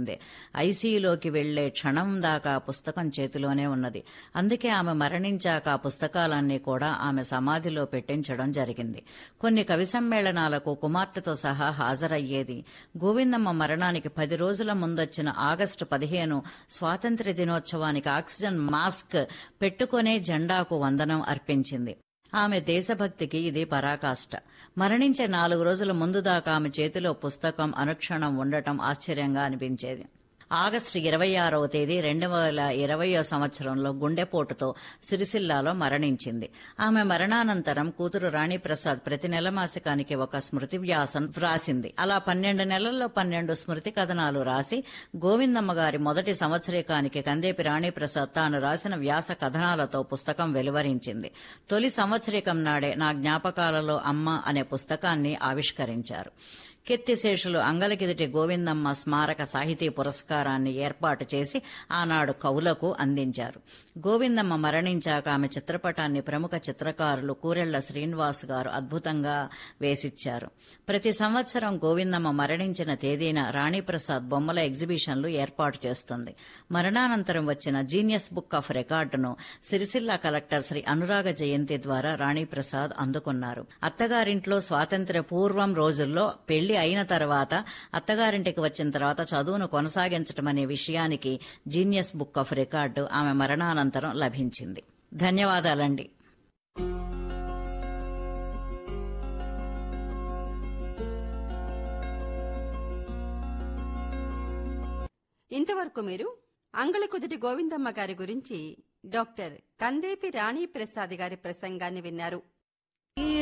తెలిసిందే ఐసీయూలోకి వెళ్లే క్షణం దాకా ఆ పుస్తకం చేతిలోనే ఉన్నది అందుకే ఆమె మరణించాక ఆ పుస్తకాలన్నీ కూడా ఆమె సమాధిలో పెట్టించడం జరిగింది కొన్ని కవి సమ్మేళనాలకు కుమార్తెతో సహా హాజరయ్యేది గోవిందమ్మ మరణానికి పది రోజుల ముందొచ్చిన ఆగస్టు పదిహేను స్వాతంత్ర్య దినోత్సవానికి ఆక్సిజన్ మాస్క్ పెట్టుకునే జెండాకు వందనం అర్పించింది ఆమె దేశభక్తికి ఇది పరాకాష్ట మరణించే నాలుగు రోజుల ముందు దాకా ఆమె చేతిలో పుస్తకం అనుక్షణం ఉండటం ఆశ్చర్యంగా అనిపించేది ఆగస్టు ఇరవై ఆరవ తేదీ రెండు వేల ఇరవయో సంవత్సరంలో గుండెపోటుతో సిరిసిల్లాలో మరణించింది ఆమె మరణానంతరం కూతురు రాణిప్రసాద్ ప్రతి నెల మాసికానికి ఒక స్మృతి వ్యాసం వ్రాసింది అలా పన్నెండు నెలల్లో పన్నెండు స్మృతి కథనాలు రాసి గోవిందమ్మ గారి మొదటి సంవత్సరికానికి కందేపి రాణిప్రసాద్ తాను రాసిన వ్యాస కథనాలతో పుస్తకం వెలువరించింది తొలి సంవత్సరికం నాడే నా జ్ఞాపకాలలో అమ్మ అనే పుస్తకాన్ని ఆవిష్కరించారు కెత్తిశేషులు అంగలకిదిటి గోవిందమ్మ స్మారక సాహితీ పురస్కారాన్ని ఏర్పాటు చేసి ఆనాడు కవులకు అందించారు గోవిందమ్మ మరణించాక ఆమె చిత్రపటాన్ని ప్రముఖ చిత్రకారులు కూరెళ్ల శ్రీనివాస్ గారు అద్భుతంగా వేసిచ్చారు ప్రతి సంవత్సరం గోవిందమ్మ మరణించిన తేదీన రాణిప్రసాద్ బొమ్మల ఎగ్జిబిషన్లు ఏర్పాటు చేస్తుంది మరణానంతరం వచ్చిన జీనియస్ బుక్ ఆఫ్ రికార్డును సిరిసిల్ల కలెక్టర్ శ్రీ అనురాగ జయంతి ద్వారా రాణిప్రసాద్ అందుకున్నారు అత్తగారింట్లో స్వాతంత్ర్య పూర్వం రోజుల్లో పెళ్లి అయిన తర్వాత అత్తగారింటికి వచ్చిన తర్వాత చదువును కొనసాగించడం అనే విషయానికి జీనియస్ బుక్ ఆఫ్ రికార్డు ఆమె మరణానంతరం లభించింది ధన్యవాదాలండి ఇంతవరకు మీరు అంగళ కుదుటి గోవిందమ్మ గారి గురించి డాక్టర్ కందేపి రాణి ప్రసాద్ గారి ప్రసంగాన్ని విన్నారు